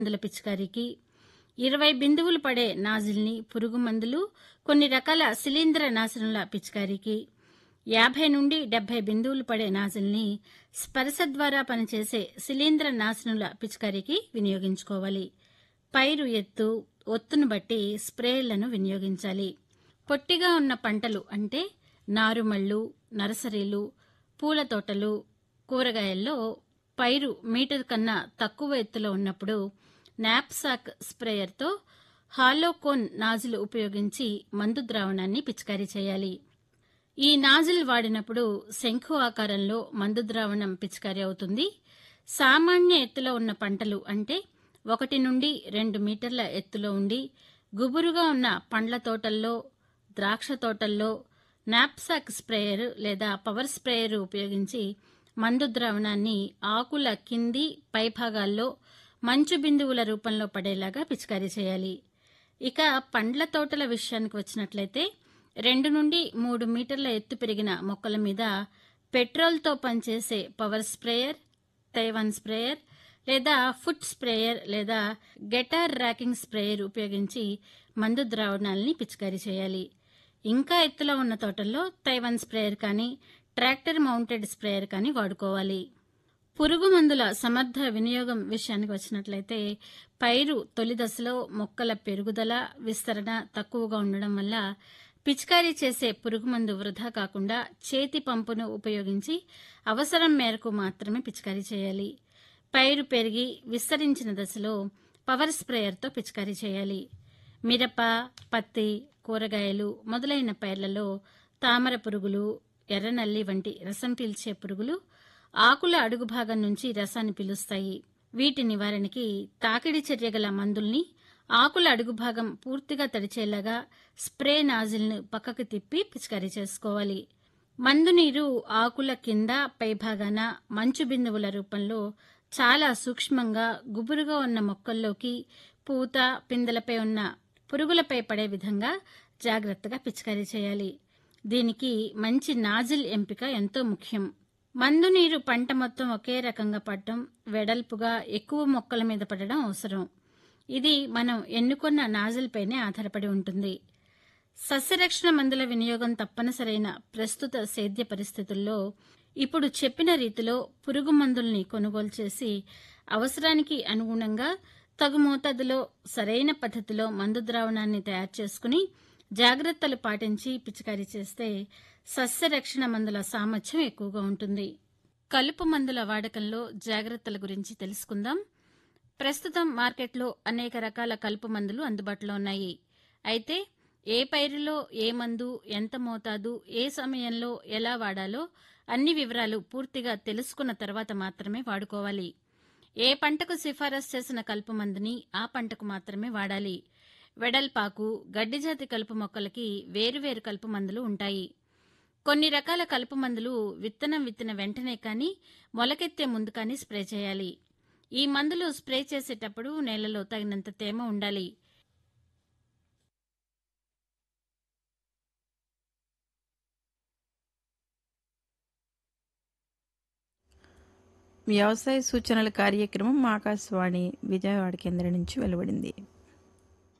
మందుల పిచికారీకి ఇరవై బిందువులు పడే నాజిల్ని పురుగు మందులు కొన్ని రకాల శిలీంద్ర నాశనుల పిచికారీకి యాభై నుండి డెబ్బై బిందువులు పడే నాజిల్ని స్పర్శ ద్వారా పనిచేసే శిలీంద్ర నాశనుల పిచికారీకి వినియోగించుకోవాలి పైరు ఎత్తు ఒత్తును బట్టి స్ప్రేలను వినియోగించాలి పొట్టిగా ఉన్న పంటలు అంటే నారుమళ్ళు నర్సరీలు పూల తోటలు కూరగాయల్లో పైరు మీటర్ కన్నా తక్కువ ఎత్తులో ఉన్నప్పుడు నాప్సాక్ స్ప్రేయర్తో హాలోకోన్ నాజిల్ ఉపయోగించి మందు ద్రావణాన్ని పిచికారీ చేయాలి ఈ నాజిల్ వాడినప్పుడు శంఖు ఆకారంలో మందు ద్రావణం పిచికారీ అవుతుంది సామాన్య ఎత్తులో ఉన్న పంటలు అంటే ఒకటి నుండి రెండు మీటర్ల ఎత్తులో ఉండి గుబురుగా ఉన్న పండ్ల తోటల్లో ద్రాక్ష తోటల్లో నాప్సాక్ స్ప్రేయర్ లేదా పవర్ స్ప్రేయర్ ఉపయోగించి మందు ద్రావణాన్ని ఆకుల కింది పైభాగాల్లో మంచు బిందువుల రూపంలో పడేలాగా పిచికారీ చేయాలి ఇక పండ్ల తోటల విషయానికి వచ్చినట్లయితే రెండు నుండి మూడు మీటర్ల ఎత్తు పెరిగిన మొక్కల మీద పెట్రోల్తో పనిచేసే పవర్ స్ప్రేయర్ తైవాన్ స్ప్రేయర్ లేదా ఫుట్ స్ప్రేయర్ లేదా గెటార్ ర్యాకింగ్ స్ప్రేయర్ ఉపయోగించి మందు ద్రావణాలని పిచికారీ చేయాలి ఇంకా ఎత్తులో ఉన్న తోటల్లో తైవాన్ స్ప్రేయర్ కానీ ట్రాక్టర్ మౌంటెడ్ స్ప్రేయర్ కానీ వాడుకోవాలి పురుగు మందుల సమర్థ వినియోగం విషయానికి వచ్చినట్లయితే పైరు తొలి దశలో మొక్కల పెరుగుదల విస్తరణ తక్కువగా ఉండడం వల్ల పిచికారీ చేసే పురుగు మందు వృధా కాకుండా చేతి పంపును ఉపయోగించి అవసరం మేరకు మాత్రమే పిచికారీ చేయాలి పైరు పెరిగి విస్తరించిన దశలో పవర్ స్ప్రేయర్తో పిచికారీ చేయాలి మిరప పత్తి కూరగాయలు మొదలైన పైర్లలో తామర పురుగులు ఎర్రనల్లి వంటి రసం పీల్చే పురుగులు ఆకుల అడుగు భాగం నుంచి రసాన్ని పీలుస్తాయి వీటి నివారణకి తాకిడి చర్యగల మందుల్ని ఆకుల అడుగు భాగం పూర్తిగా తడిచేలాగా స్ప్రే నాజిల్ను పక్కకు తిప్పి పిచికారీ చేసుకోవాలి మందు నీరు ఆకుల కింద పైభాగాన మంచు బిందువుల రూపంలో చాలా సూక్ష్మంగా గుబురుగా ఉన్న మొక్కల్లోకి పూత పిందెలపై ఉన్న పురుగులపై పడే విధంగా జాగ్రత్తగా పిచికారీ చేయాలి దీనికి మంచి నాజిల్ ఎంపిక ఎంతో ముఖ్యం మందు నీరు పంట మొత్తం ఒకే రకంగా పడటం వెడల్పుగా ఎక్కువ మొక్కల మీద పడడం అవసరం ఇది మనం ఎన్నుకున్న నాజిల్ పైనే ఆధారపడి ఉంటుంది సస్యరక్షణ మందుల వినియోగం తప్పనిసరైన ప్రస్తుత సేద్య పరిస్థితుల్లో ఇప్పుడు చెప్పిన రీతిలో పురుగు మందుల్ని కొనుగోలు చేసి అవసరానికి అనుగుణంగా తగు మోతాదులో సరైన పద్ధతిలో మందు ద్రావణాన్ని తయారు చేసుకుని జాగ్రత్తలు పాటించి పిచికారీ చేస్తే సస్యరక్షణ మందుల సామర్థ్యం ఎక్కువగా ఉంటుంది కలుపు మందుల వాడకంలో జాగ్రత్తల గురించి తెలుసుకుందాం ప్రస్తుతం మార్కెట్లో అనేక రకాల కలుపు మందులు అందుబాటులో ఉన్నాయి అయితే ఏ పైరులో ఏ మందు ఎంత మోతాదు ఏ సమయంలో ఎలా వాడాలో అన్ని వివరాలు పూర్తిగా తెలుసుకున్న తర్వాత మాత్రమే వాడుకోవాలి ఏ పంటకు సిఫారసు చేసిన కలుపు మందుని ఆ పంటకు మాత్రమే వాడాలి వెడల్పాకు గడ్డిజాతి కలుపు మొక్కలకి వేరువేరు కలుపు మందులు ఉంటాయి కొన్ని రకాల కలుపు మందులు విత్తనం విత్తిన వెంటనే కానీ మొలకెత్తే ముందు కానీ స్ప్రే చేయాలి ఈ మందులు స్ప్రే చేసేటప్పుడు నేలలో తగినంత తేమ ఉండాలి వ్యవసాయ సూచనల కార్యక్రమం ఆకాశవాణి విజయవాడ కేంద్రం నుంచి వెలువడింది